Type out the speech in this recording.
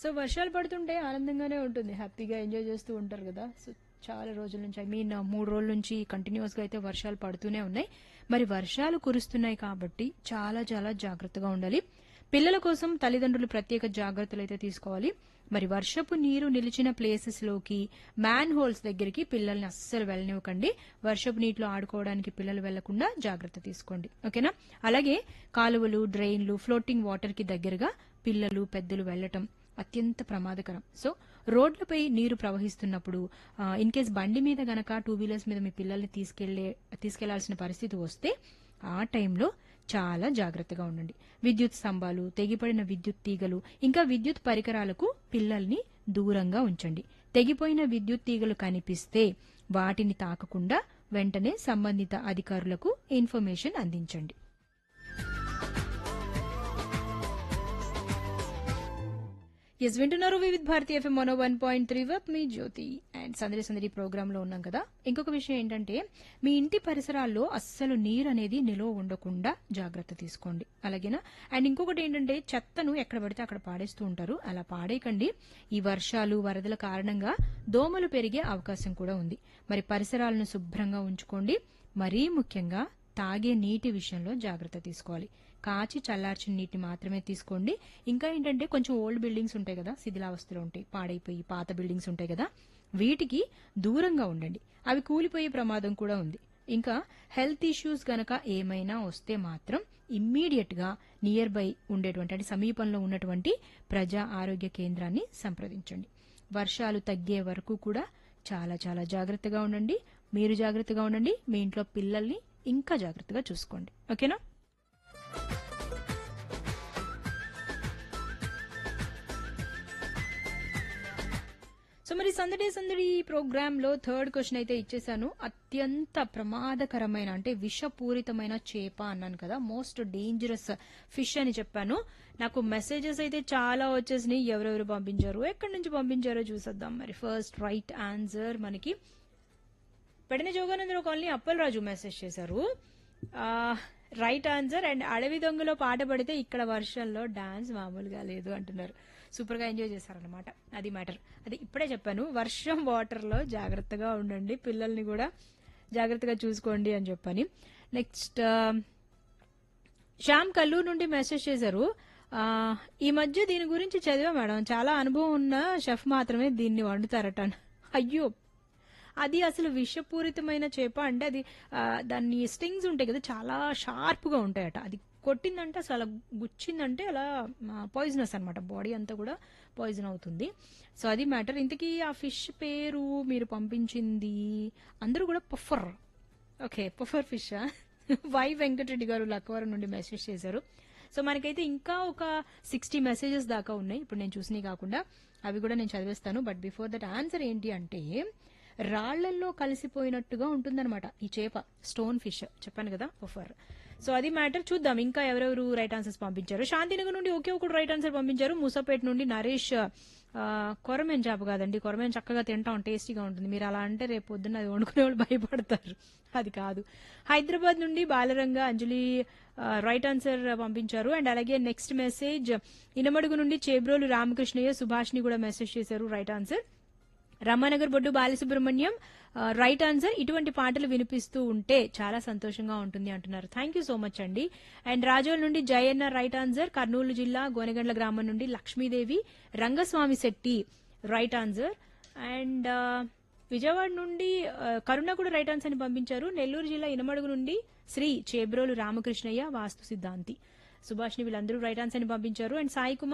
so వర్షాలు పడుతుంటే ఆనందంగానే ఉంటుంది హ్యాపీగా ఎంజాయ్ చేస్తూ ఉంటారు కదా సో చాలా రోజుల నుంచి ఐ మీన్ మూడు రోజుల నుంచి కంటిన్యూస్ గా అయితే వర్షాలు పడుతూనే ఉన్నాయి మరి వర్షాలు కురుస్తున్నాయి కాబట్టి చాలా చాలా జాగ్రత్తగా ఉండాలి పిల్లల కోసం తల్లిదండ్రులు ప్రత్యేక జాగ్రత్తలు అయితే తీసుకోవాలి మరి వర్షపు నీరు నిలిచిన ప్లేసెస్ లోకి మ్యాన్ హోల్స్ దగ్గరికి పిల్లల్ని అస్సలు వెళ్ళనివ్వకండి వర్షపు నీటిలో ఆడుకోవడానికి పిల్లలు వెళ్లకుండా జాగ్రత్త తీసుకోండి ఓకేనా అలాగే కాలువలు డ్రైన్లు ఫ్లోటింగ్ వాటర్ కి దగ్గరగా పిల్లలు పెద్దలు వెళ్లటం అత్యంత ప్రమాదకరం సో రోడ్లపై నీరు ప్రవహిస్తున్నప్పుడు ఇన్ కేస్ బండి మీద గనక టూ వీలర్స్ మీద మీ పిల్లల్ని తీసుకెళ్లే తీసుకెళ్లాల్సిన పరిస్థితి వస్తే ఆ టైంలో చాలా జాగ్రత్తగా ఉండండి విద్యుత్ స్తంభాలు తెగిపడిన విద్యుత్ తీగలు ఇంకా విద్యుత్ పరికరాలకు పిల్లల్ని దూరంగా ఉంచండి తెగిపోయిన విద్యుత్ తీగలు కనిపిస్తే వాటిని తాకకుండా వెంటనే సంబంధిత అధికారులకు ఇన్ఫర్మేషన్ అందించండి ఎస్ వింటున్నారు వివిధ్ భారతి ఎఫ్ఎం మనో వన్ పాయింట్ త్రీ వప్ మీ జ్యోతి అండ్ సందడి సందడి ప్రోగ్రామ్ లో ఉన్నాం కదా ఇంకొక విషయం ఏంటంటే మీ ఇంటి పరిసరాల్లో అస్సలు నీరు అనేది నిలువ ఉండకుండా జాగ్రత్త తీసుకోండి అలాగేనా అండ్ ఇంకొకటి ఏంటంటే చెత్తను ఎక్కడ పడితే అక్కడ పాడేస్తూ ఉంటారు అలా పాడేయకండి ఈ వర్షాలు వరదల కారణంగా దోమలు పెరిగే అవకాశం కూడా ఉంది మరి పరిసరాలను శుభ్రంగా ఉంచుకోండి మరీ ముఖ్యంగా తాగే నీటి విషయంలో జాగ్రత్త తీసుకోవాలి కాచి చల్లార్చిన నీటిని మాత్రమే తీసుకోండి ఇంకా ఏంటంటే కొంచెం ఓల్డ్ బిల్డింగ్స్ ఉంటాయి కదా శిథిలావస్థలో ఉంటాయి పాడైపోయి పాత బిల్డింగ్స్ ఉంటాయి కదా వీటికి దూరంగా ఉండండి అవి కూలిపోయే ప్రమాదం కూడా ఉంది ఇంకా హెల్త్ ఇష్యూస్ గనక ఏమైనా వస్తే మాత్రం ఇమ్మీడియట్ గా నియర్ బై ఉండేటువంటి అంటే సమీపంలో ఉన్నటువంటి ప్రజా ఆరోగ్య కేంద్రాన్ని సంప్రదించండి వర్షాలు తగ్గే వరకు కూడా చాలా చాలా జాగ్రత్తగా ఉండండి మీరు జాగ్రత్తగా ఉండండి మీ ఇంట్లో పిల్లల్ని ఇంకా జాగ్రత్తగా చూసుకోండి ఓకేనా సో మరి సందడి సందడి ప్రోగ్రామ్ లో థర్డ్ క్వశ్చన్ అయితే ఇచ్చేసాను అత్యంత ప్రమాదకరమైన అంటే విషపూరితమైన చేప అన్నాను కదా మోస్ట్ డేంజరస్ ఫిష్ అని చెప్పాను నాకు మెసేజెస్ అయితే చాలా వచ్చేసినాయి ఎవరెవరు పంపించారు ఎక్కడి నుంచి పంపించారో చూసేద్దాం మరి ఫస్ట్ రైట్ ఆన్సర్ మనకి పెడిన జోగానందరావు కాలనీ అప్పలరాజు మెసేజ్ చేశారు రైట్ ఆన్సర్ అండ్ అడవి దొంగలో పాట పడితే ఇక్కడ వర్షంలో డాన్స్ మామూలుగా లేదు అంటున్నారు సూపర్ గా ఎంజాయ్ చేశారనమాట అది మ్యాటర్ అది ఇప్పుడే చెప్పాను వర్షం వాటర్ లో జాగ్రత్తగా ఉండండి పిల్లల్ని కూడా జాగ్రత్తగా చూసుకోండి అని చెప్పని నెక్స్ట్ శ్యామ్ కల్లూరు నుండి మెసేజ్ చేశారు ఆ, ఈ మధ్య దీని గురించి చదివా మేడం చాలా అనుభవం ఉన్న షెఫ్ మాత్రమే దీన్ని వండుతారట అయ్యో అది అసలు విషపూరితమైన చేప అంటే అది ఆ, దాన్ని స్టింగ్స్ ఉంటాయి కదా చాలా షార్ప్ గా ఉంటాయట అది కొట్టిందంటే అసలు అలా గుచ్చిందంటే అలా పాయిజనస్ అన్నమాట బాడీ అంతా కూడా పాయిజన్ అవుతుంది సో అది మ్యాటర్ ఇంతకీ ఆ ఫిష్ పేరు మీరు పంపించింది అందరూ కూడా puffer okay puffer fish Y Venkatareddy garu Lakkavaram నుండి మెసేజ్ చేశారు సో మనకైతే ఇంకా ఒక సిక్స్టీ మెసేజెస్ దాకా ఉన్నాయి ఇప్పుడు నేను చూసినవి కాకుండా అవి కూడా నేను చదివేస్తాను బట్ బిఫోర్ దట్ ఆన్సర్ ఏంటి అంటే రాళ్లల్లో కలిసిపోయినట్టుగా ఉంటుందన్నమాట ఈ చేప స్టోన్ ఫిష్ చెప్పాను కదా పఫర్ సో అది మ్యాటర్ చూద్దాం ఇంకా ఎవరెవరు రైట్ ఆన్సర్స్ పంపించారు శాంతినగర్ నుండి ఒకే ఒకటి రైట్ ఆన్సర్ పంపించారు మూసాపేట నుండి నరేష్ ఆ, కొరమేన్ చేప కాదండి కొరమేన్ చక్కగా తింటాం టేస్టీగా ఉంటుంది మీరు అలా అంటే రేపు పొద్దున్న అది వండుకునే వాళ్ళు భయపడతారు అది కాదు హైదరాబాద్ నుండి బాలరంగ అంజలి ఆ, రైట్ ఆన్సర్ పంపించారు అండ్ అలాగే నెక్స్ట్ మెసేజ్ ఇనమడుగు నుండి చేబ్రోలు రామకృష్ణయ్య సుభాష్ని కూడా మెసేజ్ చేశారు రైట్ ఆన్సర్ రమానగర్ బొడ్డు బాలసుబ్రహ్మణ్యం ఆ, రైట్ ఆన్సర్ ఇటువంటి పాటలు వినిపిస్తూ ఉంటే చాలా సంతోషంగా ఉంటుంది అంటున్నారు థ్యాంక్ యూ సో మచ్ అండి అండ్ రాజోల్ నుండి జయన్న రైట్ ఆన్సర్ కర్నూలు జిల్లా గోనగండ్ల గ్రామం నుండి Lakshmidevi Rangaswamy Setty right answer and ఆ, విజయవాడ నుండి ఆ, కరుణ కూడా రైట్ ఆన్సర్ ని పంపించారు నెల్లూరు జిల్లా ఇనమడుగు నుండి శ్రీ చేబ్రోలు రామకృష్ణయ్య వాస్తు సిద్ధాంతి సుభాష్ని వీళ్ళందరూ రైట్ ఆన్సర్ ని పంపించారు అండ్ సాయి కుమార్